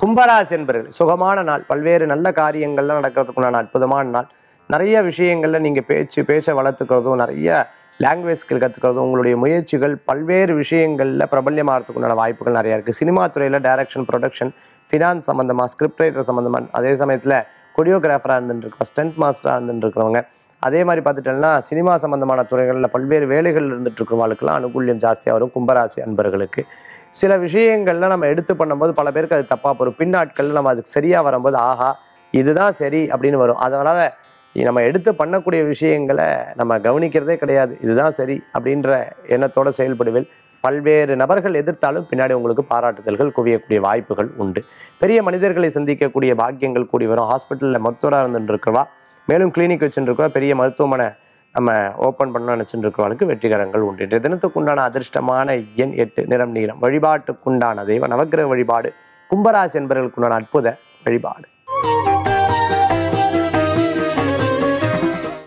கும்பராசி என்பர்கள் சுகமான நாள் பல்வேறு நல்ல காரியங்கள்லாம் நடக்கிறதுக்குண்டான அற்புதமான நாள் நிறைய விஷயங்கள்ல நீங்க பேச்சு பேச்சை வளர்த்துக்கிறதும் நிறைய லாங்குவேஜ் ஸ்கில் கற்றுக்கிறதும் உங்களுடைய முயற்சிகள் பல்வேறு விஷயங்களில் பிரபல்யமாகறதுக்குண்டான வாய்ப்புகள் நிறையா இருக்குது சினிமா துறையில் டைரக்ஷன் ப்ரொடக்ஷன் ஃபினான்ஸ் சம்மந்தமாக ஸ்கிரிப்ட் ரைட்டர் சம்மந்தமாக அதே சமயத்தில் கொரியோகிராஃபராக இருந்துருக்கோம் ஸ்டண்ட் மாஸ்டராக இருந்துருக்கிறவங்க அதே மாதிரி பார்த்துட்டோம்னா சினிமா சம்மந்தமான துறைகளில் பல்வேறு வேலைகள் இருந்துட்டு இருக்கிறவங்களுக்குலாம் அனுகூல்யம் ஜாஸ்தியாக வரும் கும்பராசி அன்பர்களுக்கு சில விஷயங்கள்ல நம்ம எடுத்து பண்ணும்போது பல பேருக்கு அது தப்பாக போகும் பின்னாட்களில் நம்ம அதுக்கு சரியாக வரும்போது ஆஹா இதுதான் சரி அப்படின்னு வரும் அதனால் நம்ம எடுத்து பண்ணக்கூடிய விஷயங்களை நம்ம கவனிக்கிறதே கிடையாது இதுதான் சரி அப்படின்ற எண்ணத்தோட செயல்படுவேன் பல்வேறு நபர்கள் எதிர்த்தாலும் பின்னாடி உங்களுக்கு பாராட்டுதல்கள் குவியக்கூடிய வாய்ப்புகள் உண்டு பெரிய மனிதர்களை சந்திக்கக்கூடிய பாக்கியங்கள் கூடி வரும் ஹாஸ்பிட்டலில் மருத்துவராக இருந்துட்டு இருக்கிறவா மேலும் கிளினிக் வச்சுருக்கா பெரிய மருத்துவமனை நம்ம ஓப்பன் பண்ண நினச்சிட்டு இருக்கிறவங்களுக்கு வெற்றிகரங்கள் உண்டு இன்றைய தினத்துக்குண்டான அதிர்ஷ்டமான எண் எட்டு நிறம் நீளம் வழிபாட்டுக்குண்டான தெய்வ நவக்கிரக வழிபாடு கும்பராசி என்பவர்களுக்குண்டான அற்புத வழிபாடு